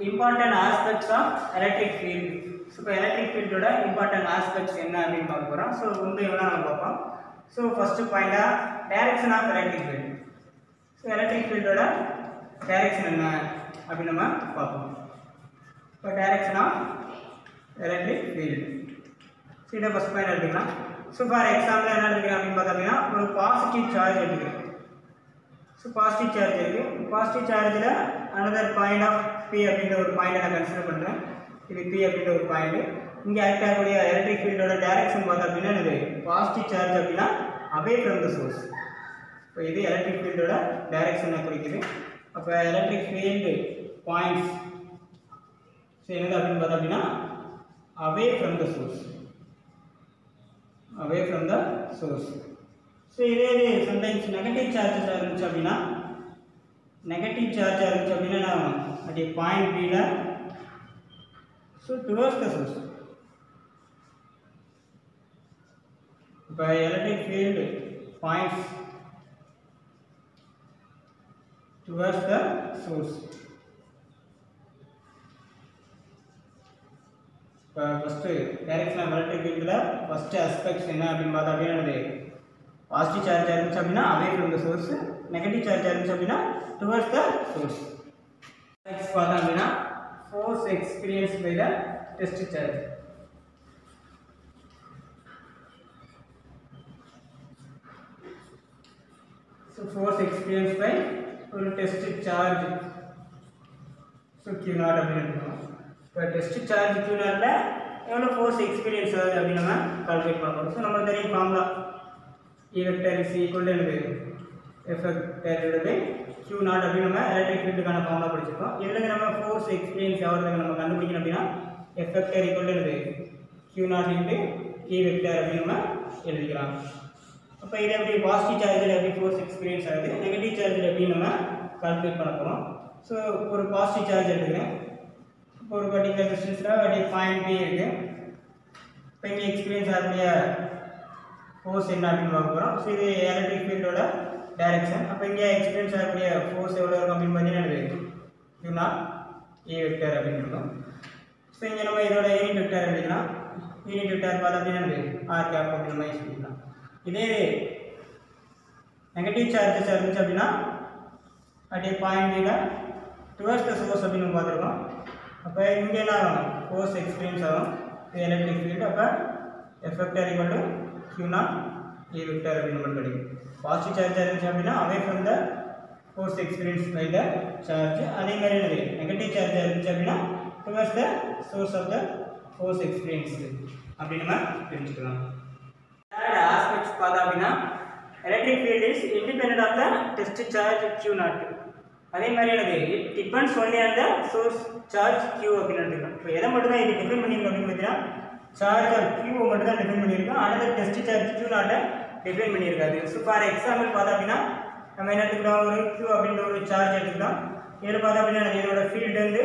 important aspects of electric field so இப்போ electric ஃபீல்டோட important aspects என்ன அப்படின்னு பார்க்க போகிறோம் ஸோ முந்தையெல்லாம் நம்ம பார்ப்போம் ஸோ ஃபஸ்ட்டு பாயிண்டாக direction of electric field so electric ஃபீல்டோட டைரக்ஷன் என்ன அப்படின்னு நம்ம பார்ப்போம் இப்போ direction of electric field so இதை ஃபஸ்ட் பாயிண்ட் எடுத்துக்கலாம் ஸோ ஃபார் எக்ஸாம்பிள் என்ன எடுத்துக்கிறேன் அப்படின்னு பார்த்தோம்னா ஒரு பாசிட்டிவ் சார்ஜ் எடுத்துக்கிறேன் ஸோ பாசிட்டிவ் சார்ஜ் இருக்குது பாசிட்டிவ் சார்ஜில் அனதர் பாயிண்ட் ஆஃப் பி அப்படின்ற ஒரு பாயிண்டை நான் கன்சிடர் பண்ணுறேன் இது பி அப்படின்ற ஒரு பாயிண்ட் இங்கே ஆக்ட் ஆகக்கூடிய எலக்ட்ரிக் ஃபீல்டோட டைரக்ஷன் பார்த்தா அப்படின்னா இது பாசிட்டிவ் சார்ஜ் அப்படின்னா அவே ஃப்ரம் த சோர்ஸ் இப்போ இது எலக்ட்ரிக் ஃபீல்டோட டைரக்ஷனை குறிக்குது அப்போ எலக்ட்ரிக் ஃபீல்டு பாயிண்ட்ஸ் ஸோ என்னது அப்படின்னு பார்த்தா அப்படின்னா away from the source away from the source so இதே இது சம்டைம்ஸ் நெகட்டிவ் சார்ஜஸாக இருந்துச்சு அப்படின்னா நெகட்டிவ் சார்ஜாக இருந்துச்சு அப்படின்னா என்ன ஆகும் அது பாயிண்ட் பியில் ஸோ டுவர்ஸ் த சோர்ஸ் இப்போ electric field points towards the source இப்போ ஃபஸ்ட்டு டைரக்ஷன் ஆஃப் எலக்ட்ரிக் ஃபீல்டில் ஃபஸ்ட்டு அஸ்பெக்ட்ஸ் என்ன அப்படின்னு பார்த்தா அப்படின்னா என்னது பாசிட்டிவ் சார்ஜ் இருந்துச்சு அப்படின்னா away from the source negative charge இருந்துச்சு அப்படின்னா டுவர்ட்ஸ் த சோர்ஸ் நெக்ஸ்ட் பார்த்தோம் அப்படின்னா force experience by the test charge so force experience by ஒரு test charge so Q nought அப்படின்னு எடுத்துக்கணும் இப்போ டெஸ்ட் சார்ஜ் கியூ நாட்டில் எவ்வளோ ஃபோர்ஸ் எக்ஸ்பீரியன்ஸ் ஆகுது அப்படின்னு நம்ம கால்குலேட் பண்ணணும் ஸோ நம்ம தெரியும் formula E vector is equal to என்னது F vector by Q nought அப்படின்னு நம்ம எலக்ட்ரிக் ஃபீல்டுக்கான ஃபார்முலா படிச்சிருக்கோம் இதுலேருந்து நம்ம ஃபோர்ஸ் எக்ஸ்பீரியன்ஸ் ஆகிறதுக்கு நம்ம கண்டுபிடிக்கணும் அப்படின்னா F vector equal to என்னது Q nought into E vector அப்படின்னு நம்ம எழுதிக்கலாம் அப்போ இது எப்படி பாசிட்டிவ் சார்ஜில் எப்படி ஃபோர்ஸ் எக்ஸ்பீரியன்ஸ் ஆகுது நெகட்டிவ் சார்ஜில் எப்படி நம்ம கால்குலேட் பண்ண போகிறோம் ஸோ ஒரு பாசிட்டிவ் சார்ஜ் எடுத்துக்கிறேன் இப்போ ஒரு பர்டிகுலர் டிஸ்டன்ஸில் அப்படி பாயிண்ட் பி இருக்குது இப்போ இங்கே எக்ஸ்பீரியன்ஸ் ஆகக்கூடிய ஃபோர்ஸ் என்ன அப்படின்னு பார்க்க போகிறோம் ஸோ இது எலக்ட்ரிக் ஃபீல்டோட டைரக்ஷன் அப்போ இங்கே எக்ஸ்பீரியன்ஸ் ஆகக்கூடிய ஃபோர்ஸ் எவ்வளோ இருக்கும் அப்படின்னு பார்த்தீங்கன்னா யூனா ஏ வெக்டர் அப்படின்னு இருக்கும் ஸோ இங்கே நம்ம இதோட யூனிட் வெக்டர் எழுதிக்கலாம் யூனிட் வெக்டர் பார்த்தா அப்படின்னா ஆர் கேப் அப்படின்னு நம்ம யூஸ் பண்ணிக்கலாம் இதே நெகட்டிவ் சார்ஜஸ் இருந்துச்சு அப்படின்னா அப்படியே பாயிண்ட் பியில் டுவர்ஸ் த சோர்ஸ் அப்படின்னு நம்ம பார்த்துருக்கோம் அப்போ இங்கே என்ன ஆகும் ஃபோர்ஸ் எக்ஸ்பீரியன்ஸ் ஆகும் இது எலக்ட்ரிக் ஃபீல்டு அப்போ E vector equal to q nought a vector அப்படின்னு நமக்கு கிடைக்கும் பாசிட்டிவ் சார்ஜ் இருந்துச்சு அப்படின்னா away from the force experience by the charge அதே மாதிரி என்னது நெகட்டிவ் சார்ஜ் இருந்துச்சு அப்படின்னா towards the source of the force experience அப்படின்னு நம்ம தெரிஞ்சுக்கலாம் ஆஸ்பெக்ட்ஸ் பார்த்தா அப்படின்னா electric field is independent of the test charge q nought அதே மாதிரி என்னது it depends only on the source charge q அப்படின்னு எடுத்துக்கலாம் இப்போ எதை மட்டும் தான் இது டிஃபைன் பண்ணிங்க அப்படின்னு பார்த்தீங்கன்னா சார்ஜ் ஆஃப் கியூவை மட்டும் தான் டிஃபைன் பண்ணியிருக்கோம் அனதர் டெஸ்ட் சார்ஜ் கியூ நாட்டை டிஃபைன் பண்ணியிருக்காது ஸோ ஃபார் எக்ஸாம்பிள் பார்த்தா அப்படின்னா நம்ம என்ன எடுத்துக்கிறோம் ஒரு கியூ அப்படின்ற ஒரு சார்ஜ் எடுத்துக்கிறோம் இதில் பார்த்தா அப்படின்னா இதோட ஃபீல்டு வந்து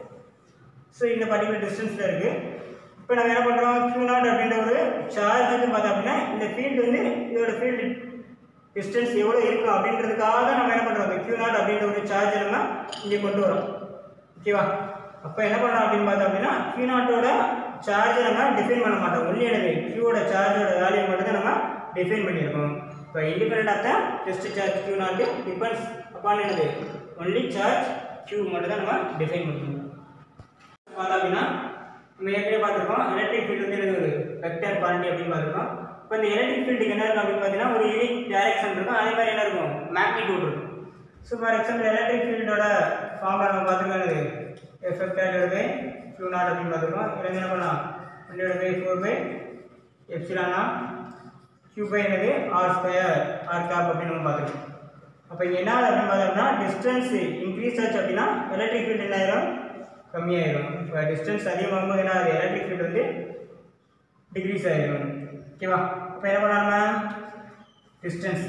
ஸோ இந்த பர்டிகுலர் டிஸ்டன்ஸில் இருக்குது இப்போ நம்ம என்ன பண்ணுறோம் கியூ நாட் அப்படின்ற ஒரு சார்ஜ் வந்து பார்த்தா அப்படின்னா இந்த ஃபீல்டு வந்து இதோட ஃபீல்டு டிஸ்டன்ஸ் எவ்வளோ இருக்கும் அப்படின்றதுக்காக நம்ம என்ன பண்ணுறோம் இந்த கியூ நாட் அப்படின்ற ஒரு சார்ஜை நம்ம இங்கே கொண்டு வரோம் ஓகேவா அப்போ என்ன பண்ணுறோம் அப்படின்னு பார்த்தோம் அப்படின்னா கியூ நாட்டோட சார்ஜை நம்ம டிஃபைன் பண்ண மாட்டோம் ஒன்லி எனது கியூவோட சார்ஜோட வேல்யூ மட்டும் தான் நம்ம டிஃபைன் பண்ணியிருக்கோம் இப்போ independent of the test charge Q nought depends upon எனது ஒன்லி சார்ஜ் கியூ மட்டும் தான் நம்ம டிஃபைன் பண்ணிக்கணும் பார்த்தா அப்படின்னா நம்ம ஏற்கனவே பார்த்துருக்கோம் எலக்ட்ரிக் ஃபீல்டு வந்து எனது ஒரு வெக்டர் குவாலிட்டி அப்படின்னு பார்த்துருக்கோம் இப்போ இந்த எலக்ட்ரிக் ஃபீல்டுக்கு என்ன இருக்கும் அப்படின்னு பார்த்தீங்கன்னா ஒரு யூனிக் டைரக்ஷன் இருக்கும் அதே மாதிரி என்ன இருக்கும் மேக்னிடியூட் இருக்கும் ஸோ ஃபார் எக்ஸாம்பிள் எலக்ட்ரிக் ஃபீல்டோட ஃபார்முலா நம்ம பார்த்துருக்கோம் எஃபெக்டாக பை q நாட் அப்படின்னு பார்த்துருக்கோம் இதில் என்ன பண்ணலாம் ஹண்ட்ரட் பை ஃபோர் பை எப்சிலானா q பை என்னது ஆர் ஸ்கொயர் ஆர் கேப் அப்படின்னு நம்ம பார்த்துருக்கோம் அப்போ இங்கே என்ன ஆகுது அப்படின்னு பார்த்தோம்னா டிஸ்டன்ஸ் இன்க்ரீஸ் ஆச்சு அப்படின்னா எலக்ட்ரிக் ஃபீல்டு என்ன ஆயிரும் கம்மியாயிரும் இப்போ டிஸ்டன்ஸ் அதிகமாகும் போது என்ன ஆகுது எலக்ட்ரிக் ஃபீல்டு வந்து டிக்ரீஸ் ஆயிரும் ஓகேவா அப்போ என்ன பண்ணலாம் டிஸ்டன்ஸ்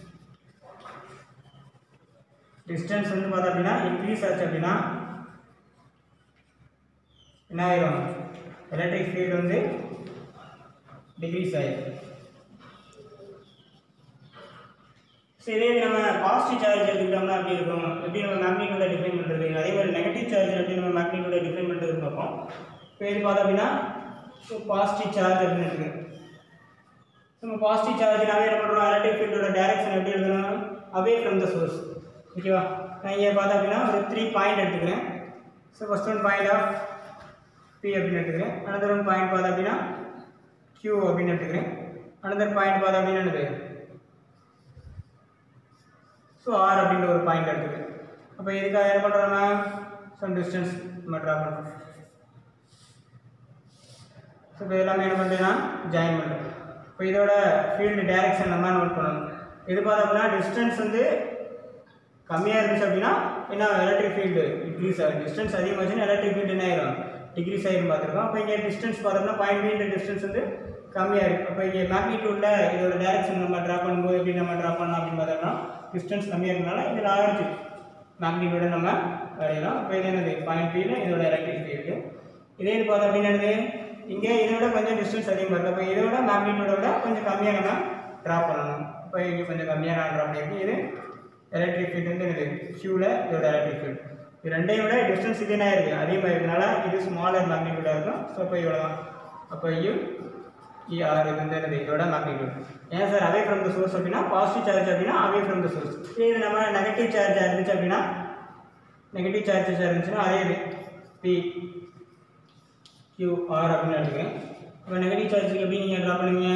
டிஸ்டன்ஸ் வந்து பார்த்தா அப்படின்னா இன்க்ரீஸ் ஆச்சு அப்படின்னா என்ன ஆயிரும் எலக்ட்ரிக் ஃபீல்டு வந்து டிக்ரீஸ் ஆயிரும் ஸோ இதே இது நம்ம பாசிட்டிவ் சார்ஜ் எடுத்துக்கிட்டோம்னா எப்படி இருக்கும் எப்படி நம்ம மேக்னிடியூட டிஃபைன் பண்ணுறது அதே மாதிரி நெகட்டிவ் சார்ஜ் எப்படி நம்ம மேக்னிடியூட டிஃபைன் பண்ணுறதுன்னு பார்ப்போம் இப்போ இது பார்த்தோம் அப்படின்னா ஸோ பாசிட்டிவ் சார்ஜ் அப்படின்னு எடுத்துக்கோங்க நம்ம பாசிட்டிவ் சார்ஜ்னாவே என்ன பண்ணுறோம் எலக்ட்ரிக் ஃபீல்டோட டைரக்ஷன் எப்படி எழுதணும் அவே ஃப்ரம் த சோர்ஸ் ஓகேவா நான் இங்கே பார்த்தோம் அப்படின்னா ஒரு த்ரீ பாயிண்ட் எடுத்துக்கிறேன் so first one point of P அப்படின்னு எடுத்துக்கிறேன் அனதர் ஒன் பாயிண்ட் பார்த்தோம் அப்படின்னா கியூ அப்படின்னு எடுத்துக்கிறேன் அனதர் பாயிண்ட் பார்த்தோம் அப்படின்னா என்னது ஸோ ஆர் அப்படின்ற ஒரு பாயிண்ட் எடுத்துக்கிறேன் அப்போ இதுக்காக என்ன பண்ணுறோம் நம்ம சம் டிஸ்டன்ஸ் நம்ம ட்ரா பண்ணுறோம் ஸோ இப்போ எல்லாமே என்ன பண்ணுறேன்னா ஜாயின் பண்ணுறேன் இப்போ இதோட ஃபீல்டு டைரக்ஷன் நம்ம நோட் பண்ணணும் இது பார்த்தோம்னா டிஸ்டன்ஸ் வந்து கம்மியாக இருந்துச்சு அப்படின்னா என்ன எலக்ட்ரிக் ஃபீல்டு டிக்ரீஸ் ஆகும் டிஸ்டன்ஸ் அதிகமாச்சுன்னா எலக்ட்ரிக் ஃபீல்டு என்ன ஆயிரும் டிக்ரீஸ் ஆகிரும் பார்த்துருக்கோம் அப்போ இங்கே டிஸ்டன்ஸ் பார்த்தோம்னா பாயிண்ட் பின்ற டிஸ்டன்ஸ் வந்து கம்மியாக இருக்குது அப்போ இங்கே மேக்னிடியூடில் இதோட டைரக்ஷன் நம்ம ட்ரா பண்ணும்போது எப்படி நம்ம ட்ரா பண்ணலாம் அப்படின்னு பார்த்தோம்னா டிஸ்டன்ஸ் கம்மியாக இருக்கனால இதில் ஆரஞ்சு மேக்னிடியூட நம்ம வரையலாம் இப்போ இது என்னது பாயிண்ட் பியில் இதோட எலக்ட்ரிக் ஃபீல்டு இதே இது பார்த்தோம் அப்படின்னா என்னது இங்கே இதோட கொஞ்சம் டிஸ்டன்ஸ் அதிகமாக இருக்குது அப்போ இதோட மேக்னிடியூட விட கொஞ்சம் கம்மியாக நம்ம ட்ரா பண்ணணும் இப்போ இங்கே கொஞ்சம் கம்மியாக நான் ட்ரா பண்ணியிருக்கேன் இது எலக்ட்ரிக் ஃபீல்டு வந்து என்னது க்யூவில் இதோட எலக்ட்ரிக் ஃபீல்டு இது ரெண்டையும் விட டிஸ்டன்ஸ் இது என்ன இருக்குது அதிகமாக இருக்கனால இது ஸ்மாலர் மேக்னிடியூடாக இருக்கும் ஸோ இப்போ இவ்வளோ தான் அப்போ யூ இஆர் இது வந்து என்னது இதோட மேக்னிடியூட் ஏன் sir away from the source அப்படின்னா பாசிட்டிவ் சார்ஜ் அப்படின்னா அவே ஃப்ரம் த சோர்ஸ் இது நம்ம நெகட்டிவ் சார்ஜ் இருந்துச்சு அப்படின்னா நெகட்டிவ் சார்ஜஸ் இருந்துச்சுன்னா அதே இது பி கியூஆர் அப்படின்னு எடுத்துக்கிறேன் இப்போ நெகட்டிவ் சார்ஜுக்கு எப்படி நீங்கள் ட்ரா பண்ணுவீங்க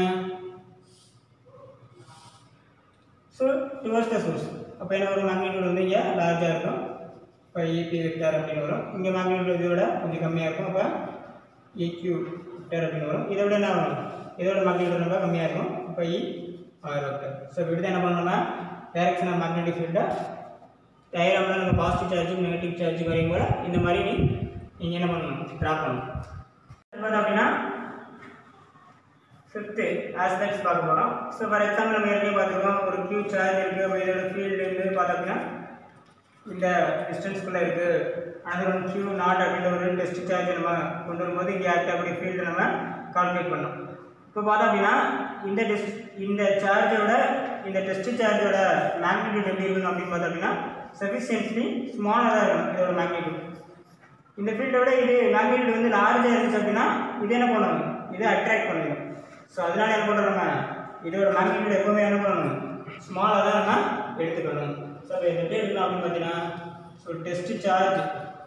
ஸோ டுவர்ஸ் த சோர்ஸ் அப்போ என்ன வரும் மேக்னிடியூட் வந்து இங்கே லார்ஜாக இருக்கும் இப்போ இபி வெக்டார் அப்படின்னு வரும் இங்கே மேக்னிடியூட் இதோட கொஞ்சம் கம்மியாக இருக்கும் அப்போ இக்யூ வெக்டார் அப்படின்னு வரும் இதை விட என்ன வரும் இதோட மேக்னிடியூட் ரொம்ப கம்மியாக இருக்கும் அப்போ இ ஆர் வெக்டார் ஸோ இப்படி தான் என்ன பண்ணணும்னா டைரக்ஷன் ஆஃப் மேக்னெட்டிக் ஃபீல்டை டயராமில் நம்ம பாசிட்டிவ் சார்ஜும் நெகட்டிவ் சார்ஜ் வரையும் போல இந்த மாதிரி நீ நீங்கள் என்ன பண்ணணும் ட்ரா பண்ணணும் அடுத்தது அப்படின்னா ஃபிஃப்த்து ஆஸ்பெக்ட்ஸ் பார்க்க போகிறோம் ஸோ ஃபார் எக்ஸாம்பிள் நம்ம ஏற்கனவே பார்த்துருக்கோம் ஒரு கியூ சார்ஜ் இருக்குது அப்போ இதோட ஃபீல்டு இருந்து பார்த்தோம் அப்படின்னா இந்த டிஸ்டன்ஸ்குள்ளே இருக்குது அது ஒரு கியூ நாட் அப்படின்ற ஒரு டெஸ்ட் சார்ஜ் நம்ம கொண்டு வரும்போது இங்கே ஆக்ட் அப்படி ஃபீல்டு நம்ம கால்குலேட் பண்ணோம் இப்போ பார்த்தோம் அப்படின்னா இந்த டெஸ்ட் இந்த சார்ஜோட இந்த டெஸ்ட் சார்ஜோட மேக்னிடியூட் எப்படி இருக்கணும் அப்படின்னு பார்த்தோம் அப்படின்னா சஃபிஷியன்ட்லி ஸ்மாலராக இருக்கணும் இதோட மேக்னிடியூட் இந்த ஃபீல்டோட இது மேக்னிடியூட் வந்து லார்ஜாக இருந்துச்சு அப்படின்னா இது என்ன பண்ணணும் இதை அட்ராக்ட் பண்ணிடும் ஸோ அதனால என்ன பண்ணுறோம் நம்ம இதோட மேக்னிடியூட் எப்பவுமே என்ன பண்ணணும் ஸ்மாலாக தான் நம்ம எடுத்துக்கணும் ஸோ இப்போ இது எப்படி இருக்கணும் அப்படின்னு பார்த்தீங்கன்னா so test charge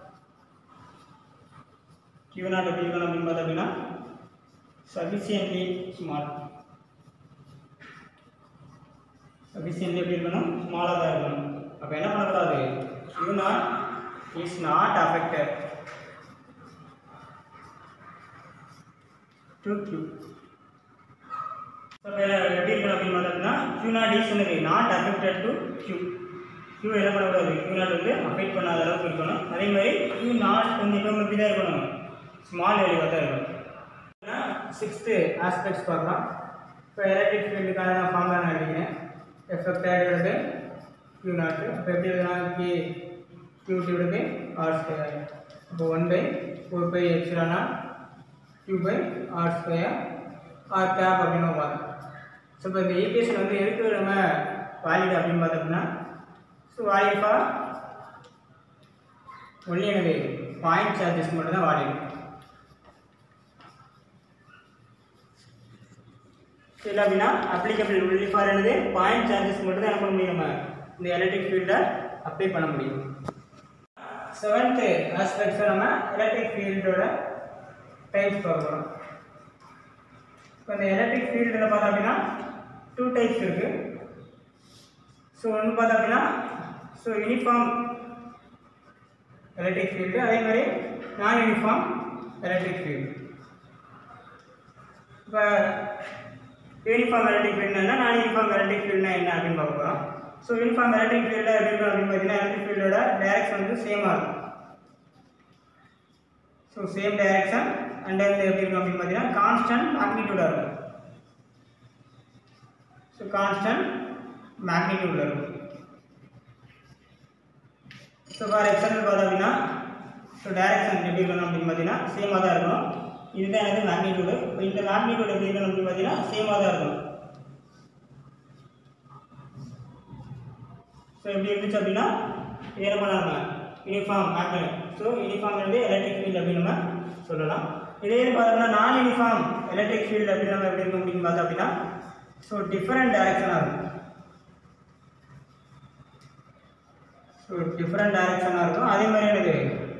Q nought எப்படி இருக்கணும் அப்படின்னு பார்த்தோம் அப்படின்னா சஃபிஷியன்ட்லி ஸ்மால் சஃபிஷியன்ட்லி எப்படி இருக்கணும் ஸ்மாலாக தான் இருக்கணும் அப்போ என்ன பண்ணக்கூடாது Q nought is not affected to Q so எப்படி இருக்கணும் அப்படின்னு பார்த்தோம்னா கியூ நாட் இஸ் என்னது not affected to Q Q என்ன பண்ணக்கூடாது கியூ நாட் வந்து அஃபெக்ட் பண்ணாத அளவுக்கு இருக்கணும் அதே மாதிரி கியூ நாட் வந்து எப்பவும் எப்படி தான் இருக்கணும் ஸ்மால் வேல்யூவாக தான் இருக்கணும் சிக்ஸ்த்து ஆஸ்பெக்ட்ஸ் பார்க்கலாம் இப்போ எலக்ட்ரிக் ஃபீல்டுக்கான நான் ஃபார்முலா நான் எழுதிக்கிறேன் எஃபெக்டட் கியூ நாட்டு அப்போ எப்படி எழுதலாம் கே கியூ டிவிடுது ஆர் ஸ்கொயர் அப்போ ஒன் பை ஃபோர் பை எக்ஸ்ட்ரானா Q by R square R cap அப்படின்னு பார்த்தோம் ஸோ இப்போ இந்த ஈக்குவேஷன் வந்து எதுக்கு நம்ம வேலிட் அப்படின்னு பார்த்தோம்னா ஸோ வேலிட் ஃபார் ஒன்லி எனக்கு பாயிண்ட் சார்ஜஸ் மட்டும் தான் வேலிட் இல்லை அப்படின்னா அப்ளிகபிள் ஒன்லி ஃபார் என்னது பாயிண்ட் சார்ஜஸ் மட்டும் தான் என்ன பண்ண முடியும் நம்ம இந்த எலக்ட்ரிக் ஃபீல்டை அப்ளை பண்ண முடியும் செவன்த்து ஆஸ்பெக்ட்ஸை நம்ம எலக்ட்ரிக் ஃபீல்டோட டைப்ஸ் பார்க்குறோம் இப்போ இந்த எலக்ட்ரிக் ஃபீல்டில் பார்த்தோம் அப்படின்னா டூ டைப்ஸ் இருக்குது ஸோ ஒன்று பார்த்தோம் அப்படின்னா ஸோ யூனிஃபார்ம் எலக்ட்ரிக் ஃபீல்டு அதே மாதிரி நான் யூனிஃபார்ம் எலக்ட்ரிக் ஃபீல்டு இப்போ யூனிஃபார்ம் எலக்ட்ரிக் ஃபீல்டுனா நான் யூனிஃபார்ம் எலக்ட்ரிக் ஃபீல்டுனா என்ன அப்படின்னு பார்க்க போகிறோம் ஸோ யூனிஃபார்ம் எலக்ட்ரிக் ஃபீல்டு எப்படி இருக்கும் அப்படின்னு பார்த்தீங்கன்னா எலக்ட்ரிக் ஃபீல்டோட டைரக்ஷன் வந்து சேமாக இருக்கும் ஸோ சேம் டைரக்ஷன் அண்ட் வந்து எப்படி இருக்கும் அப்படின்னு பார்த்தீங்கன்னா கான்ஸ்டன்ட் மேக்னிடியூடாக இருக்கும் ஸோ கான்ஸ்டன்ட் மேக்னிடியூடில் இருக்கும் ஸோ ஃபார் எக்ஸாம்பிள் பார்த்தோம் அப்படின்னா ஸோ டைரக்ஷன் எப்படி இருக்கணும் அப்படின்னு பார்த்தீங்கன்னா சேமாக தான் இருக்கணும் இதுதான் எனக்கு மேக்னிடியூடு இப்போ இந்த மேக்னிடியூட் எப்படி இருக்கணும் அப்படின்னு பார்த்தீங்கன்னா சேமாக தான் இருக்கும் ஸோ இப்படி இருந்துச்சு அப்படின்னா இது என்ன பண்ணாங்க யூனிஃபார்ம் ஆக்டர் ஸோ யூனிஃபார்ம் வந்து எலக்ட்ரிக் ஃபீல்டு அப்படின்னு நம்ம சொல்லலாம் இதே இது பார்த்தோம்னா நான் யூனிஃபார்ம் எலக்ட்ரிக் ஃபீல்டு அப்படின்னு நம்ம எப்படி இருக்கும் அப்படின்னு பார்த்தோம் அப்படின்னா ஸோ டிஃப்ரெண்ட் டைரக்ஷனாக இருக்கும் ஸோ டிஃப்ரெண்ட் டைரக்ஷனாக இருக்கும் அதே மாதிரி எனக்கு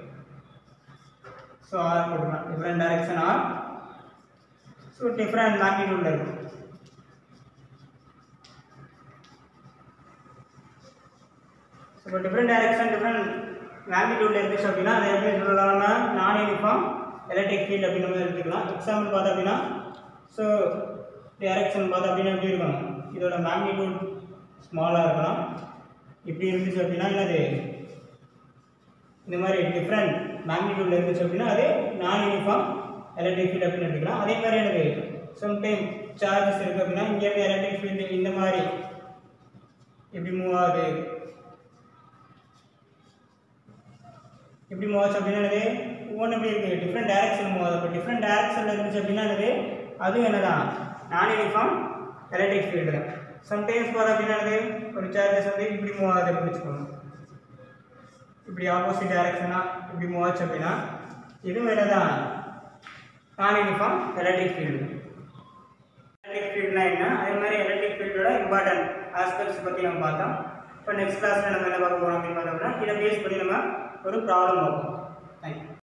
ஸோ ஆர் போட்டுக்கலாம் different direction are so different மேக்னிடியூடில் இருக்கும் ஸோ இப்போ டிஃப்ரெண்ட் டைரக்ஷன் டிஃப்ரெண்ட் மேக்னிடியூடில் இருந்துச்சு அப்படின்னா அதை எப்படி சொல்லலாம்னா நான் யூனிஃபார்ம் எலக்ட்ரிக் ஃபீல்டு அப்படின்னு நம்ம எடுத்துக்கலாம் எக்ஸாம்பிள் பார்த்தோம் அப்படின்னா ஸோ டைரக்ஷன் பார்த்தோம் அப்படின்னா எப்படி இருக்கணும் இதோட மேக்னிடியூட் ஸ்மாலாக இருக்கலாம் இப்படி இருந்துச்சு அப்படின்னா என்னது இந்த மாதிரி டிஃப்ரெண்ட் மேக்னிடியூட்ல இருந்துச்சு அப்படின்னா அது நான் யூனிஃபார்ம் எலக்ட்ரிக் ஃபீல்டு அப்படின்னு எடுத்துக்கலாம் அதே மாதிரி எனக்கு சம்டைம் சார்ஜஸ் இருக்குது அப்படின்னா இங்கேருந்து எலக்ட்ரிக் ஃபீல்டு இந்த மாதிரி எப்படி மூவ் ஆகுது எப்படி மூவ் ஆச்சு அப்படின்னா என்னது ஒவ்வொன்று எப்படி இருக்குது டிஃப்ரெண்ட் டைரக்ஷன் மூவ் ஆகுது இப்போ டிஃப்ரெண்ட் டைரக்ஷனில் இருந்துச்சு அப்படின்னா என்னது அதுவும் என்னதான் நான் யூனிஃபார்ம் எலக்ட்ரிக் ஃபீல்டு தான் சம்டைம்ஸ் பார்த்தா அப்படின்னா என்னது ஒரு சார்ஜஸ் வந்து இப்படி மூவ் ஆகுது அப்படின்னு வச்சுக்கோங்க இப்படி ஆப்போசிட் டைரக்ஷனாக இப்படி மூவ் ஆச்சு அப்படின்னா இதுவும் என்னதான் நான் யூனிஃபார்ம் எலக்ட்ரிக் ஃபீல்டு எலக்ட்ரிக் ஃபீல்ட்னா என்ன அதே மாதிரி எலக்ட்ரிக் ஃபீல்டோட இம்பார்ட்டன்ட் ஆஸ்பெக்ட்ஸ் பற்றி நம்ம பார்த்தோம் இப்போ நெக்ஸ்ட் கிளாஸில் நம்ம என்ன பார்க்க போகிறோம் அப்படின்னு பார்த்தோம்னா இதை பேஸ் பண்ணி நம்ம ஒரு ப்ராப்ளம் பார்ப்போம்